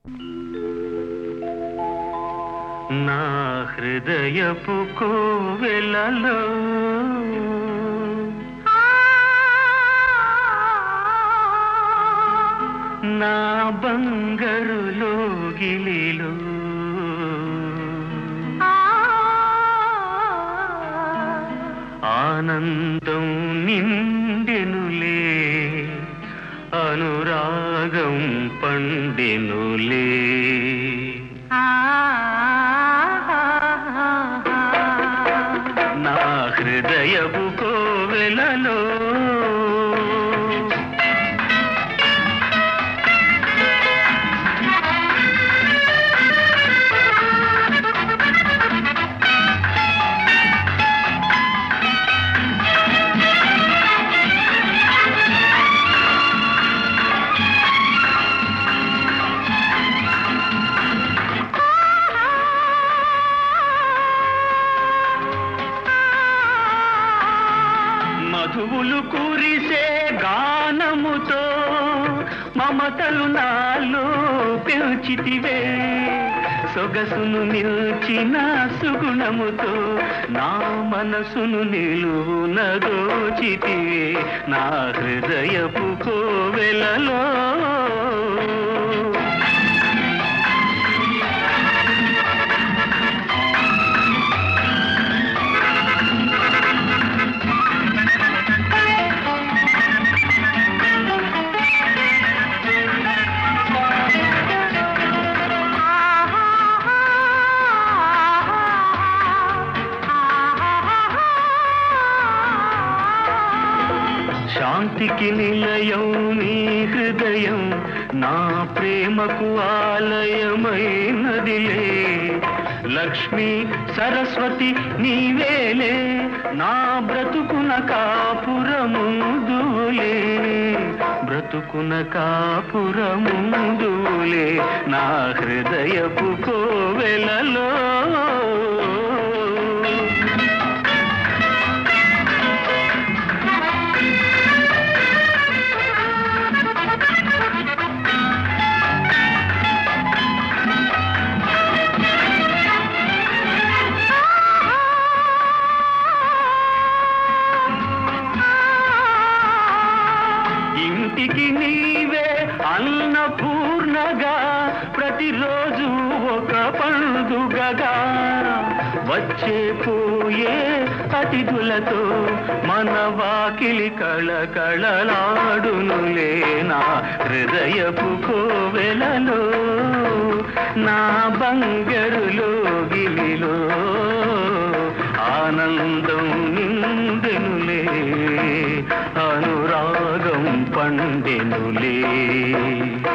నా హృదయపు కోవెలలో నా బంగారు లోగిలిలో ఆనందం నిండెనులే అనురాగం పండెనులే నా హృదయపు కోవెలలో మధువులు కురిసే గానముతో మమతలు నాలో పెంచితివే సొగసును నిల్చిన సుగుణముతో నా మనసును నిలువున దోచితివే నా హృదయపు కోవెలలో శాంతికి నిలయం నీ హృదయం నా ప్రేమకు ఆలయమైనదిలే లక్ష్మి సరస్వతి నీవేలే నా బ్రతుకున కాపురముందులే బ్రతుకున కాపురముందులే నా హృదయపు కోవెలలో ఇంటికి నీవే అన్నపూర్ణగా ప్రతిరోజు ఒక పండుగగా వచ్చే పోయే అతిథులతో మన వాకిలి కళకళలాడునులే నా హృదయపు కోవెలలో నా బంగరులో గిలిలో ఆనందం నిండెనులే అనురాగం పండెనులే